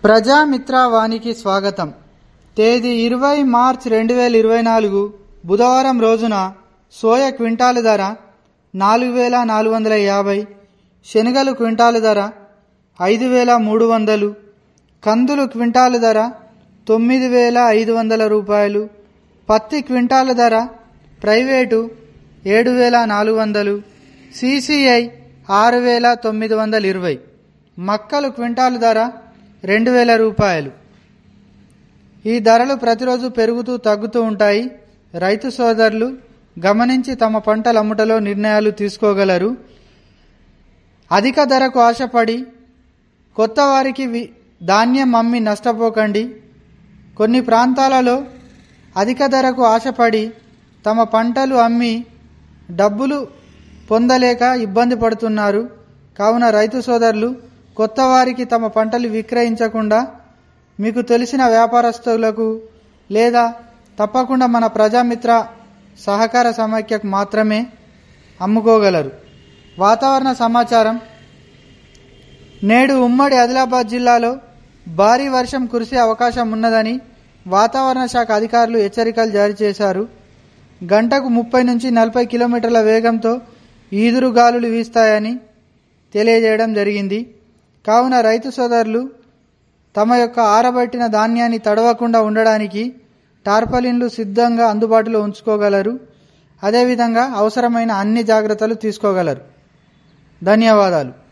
ప్రజామిత్ర వానికి స్వాగతం తేదీ ఇరవై మార్చ్ రెండు వేల ఇరవై నాలుగు బుధవారం రోజున సోయ క్వింటాలు ధర నాలుగు వేల నాలుగు వందల యాభై శనగలు క్వింటాలు ధర ఐదు వేల మూడు వందలు కందులు క్వింటాలు ధర తొమ్మిది వేల ఐదు వందల రూపాయలు పత్తి క్వింటాలు ధర ప్రైవేటు ఏడు వేల నాలుగు వందలు సిసిఐ ఆరు వేల తొమ్మిది వందల ఇరవై మక్కలు క్వింటాలు ధర రెండు వేల రూపాయలు ఈ ధరలు ప్రతిరోజు పెరుగుతూ తగ్గుతూ ఉంటాయి రైతు సోదరులు గమనించి తమ పంటల అమ్ముటలో నిర్ణయాలు తీసుకోగలరు అధిక ధరకు ఆశపడి కొత్త వారికి వి- ధాన్యం అమ్మి నష్టపోకండి కొన్ని ప్రాంతాలలో అధిక ధరకు ఆశపడి తమ పంటలు అమ్మి డబ్బులు పొందలేక ఇబ్బంది పడుతున్నారు కావున రైతు సోదరులు కొత్త వారికి తమ పంటలు విక్రయించకుండా మీకు తెలిసిన వ్యాపారస్తులకు లేదా తప్పకుండా మన ప్రజామిత్ర సహకార సమాఖ్యకు మాత్రమే అమ్ముకోగలరు వాతావరణ సమాచారం నేడు ఉమ్మడి ఆదిలాబాద్ జిల్లాలో భారీ వర్షం కురిసే అవకాశం ఉన్నదని వాతావరణ శాఖ అధికారులు హెచ్చరికలు జారీ చేశారు గంటకు ముప్పై నుంచి నలభై కిలోమీటర్ల వేగంతో ఈదురు గాలులు వీస్తాయని తెలియజేయడం జరిగింది కావున రైతు సోదరులు తమ యొక్క ఆరబట్టిన ధాన్యాన్ని తడవకుండా ఉండడానికి టార్పలిన్లు సిద్ధంగా అందుబాటులో ఉంచుకోగలరు అదేవిధంగా అవసరమైన అన్ని జాగ్రత్తలు తీసుకోగలరు ధన్యవాదాలు